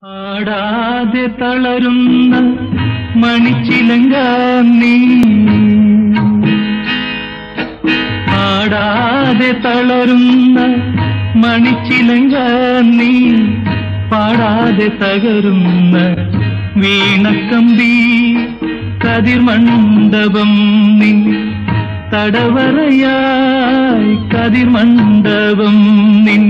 ആടാതെ തളരുന്ന മണിച്ചിലങ്ക നീ ആടാതെ തളരുന്ന മണിച്ചിലങ്ക നീ പാടാതെ തകരുന്ന വീണക്കമ്പി കതിർമണ്ഡപം നിൻ തടവറയായി കതിർമണ്ഡപം നിൻ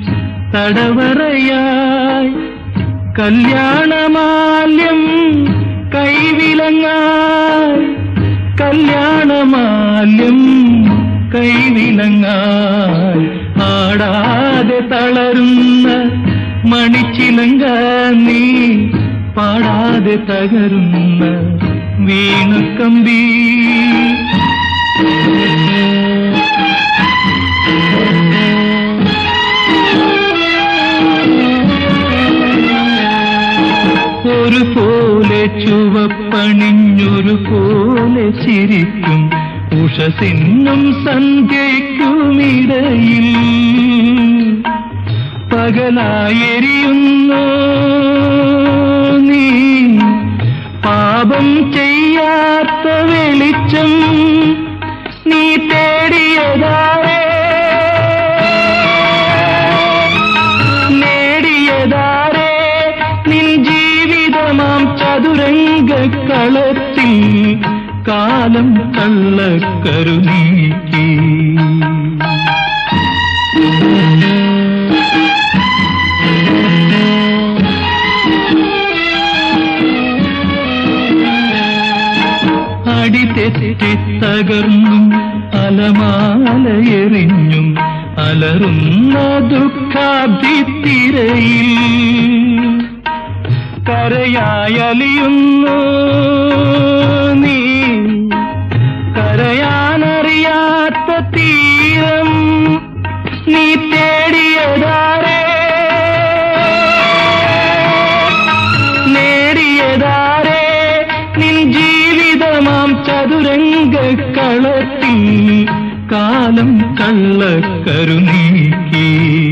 തടവറയായി കല്യാണമാല്യം കൈവിലങ്ങായി കല്യാണമാല്യം കൈവിലങ്ങായി ആടാതെ തളരുന്ന മണിച്ചിലങ്ക നീ പാടാതെ തകരുന്ന വീണക്കമ്പി ഒരു പോലെ ചുവപ്പണിഞ്ഞൊരു പോലെ ചിരിക്കും ഉഷസിന്നും സന്ധ്യയ്ക്കുമിടയിൽ പകലായെരിയുന്നു നീ പാപം ചെയ്യാത്ത വെളിച്ചം നീ തേടിയതാരേ നേടിയതാരേ നിൻ ജീവിതമാം ചതുരംഗ കളത്തിൽ കാലം കള്ളക്കരു നീക്കി അടിതെറ്റി തകർന്നും അലമാലയെറിഞ്ഞും അലറുന്ന ദുഃഖാഭിത്തിരയിൽ കരയായലിയുന്നു നീ കരയാനറിയാത്ത തീരം നീ തേടിയതാരേ നേടിയതാരേ നിൻ ജീവിതമാം ചതുരംഗ കളത്തിൽ കാലം കള്ളക്കരു നീക്കി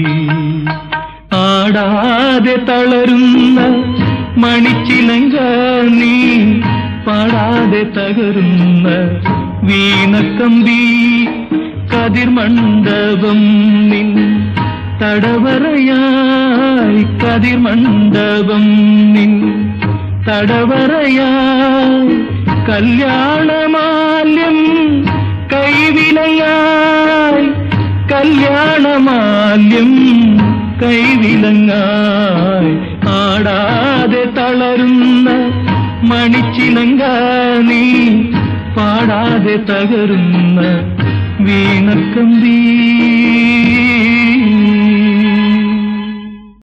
ആടാതെ തളരുന്ന മണിച്ചിലങ്ക നീ പാടാതെ തകരുന്ന വീണക്കമ്പി കതിർമണ്ഡപം നിൻ തടവറയായി കതിർമണ്ഡപം നിൻ തടവറയായി കല്യാണമാല്യം കൈവിലങ്ങായി കല്യാണമാല്യം കൈവിലങ്ങായി ആടാതെ തളരുന്ന മണിച്ചിലങ്ക നീ പാടാതെ തകരുന്ന വീണക്കമ്പീ